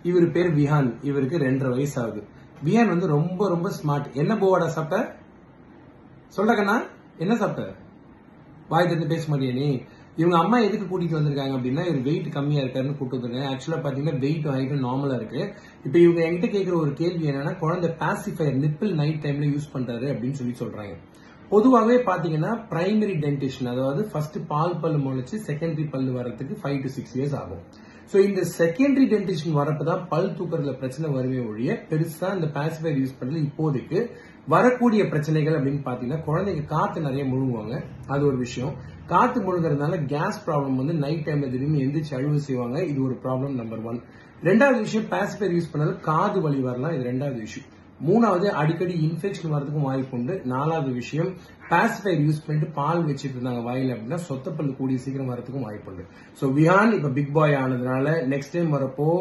இவர் பேர் விஹான் இவருக்கு ரெண்டரை வயசு ஆகுது விஹான் வந்து ரொம்ப ரொம்ப ஸ்மார்ட் என்ன போவாடா சாப்பிட்ட சொல்ற கண்ணா என்ன சாப்பிட்ட வாய் திறந்து பேச மாட்டியா நீ இவங்க அம்மா எதுக்கு கூட்டிட்டு வந்திருக்காங்க அப்படின்னா இவர் வெயிட் கம்மியா இருக்காருன்னு கூட்டு வந்திருக்காங்க ஆக்சுவலா பாத்தீங்கன்னா வெயிட் ஹைட்டும் நார்மலா இருக்கு இப்போ இவங்க என்கிட்ட கேட்கிற ஒரு கேள்வி என்னன்னா குழந்தை பாசிஃபயர் நிப்பிள் நைட் டைம்ல யூஸ் பண்றாரு அப்படின்னு சொல்லி சொல்றாங்க பொதுவாகவே பாத்தீங்கன்னா பிரைமரி டென்டிஷன் அதாவது ஃபர்ஸ்ட் பால் பல்லு முளைச்சு செகண்டரி பல்லு வரதுக்கு ஃபைவ் டு சிக்ஸ் இயர்ஸ் ஆகும் சோ இந்த செகண்டரி டென்டிஷன் வரப்பதான் பல் தூக்கறதுல பிரச்சனை வருமே ஒழிய பெருசா இந்த பாசிஃபயர் யூஸ் பண்றது இப்போதைக்கு வரக்கூடிய பிரச்சனைகள் அப்படின்னு பாத்தீங்கன்னா குழந்தைங்க காத்து நிறைய முழுங்குவாங்க அது ஒரு விஷயம் காத்து முழுங்குறதுனால கேஸ் ப்ராப்ளம் வந்து நைட் டைம்ல திடீர்னு எந்திரிச்சு அழுவு செய்வாங்க இது ஒரு ப்ராப்ளம் நம்பர் ஒன் ரெண்டாவது விஷயம் பாசிஃபயர் யூஸ் பண்ணாலும் காது வலி வரலாம் இது ரெண்டாவது விஷயம் மூணாவது அடிக்கடி இன்ஃபெக்ஷன் வரதுக்கும் வாய்ப்பு உண்டு நாலாவது விஷயம் பாசிஃபயர் யூஸ் பண்ணிட்டு பால் வச்சிட்டு இருந்தாங்க வாயில அப்படின்னா சொத்தப்பல்லு கூடிய சீக்கிரம் வரதுக்கும் வாய்ப்பு உண்டு சோ விஹான் இப்ப பிக் பாய் ஆனதுனால நெக்ஸ்ட் டைம் வரப்போ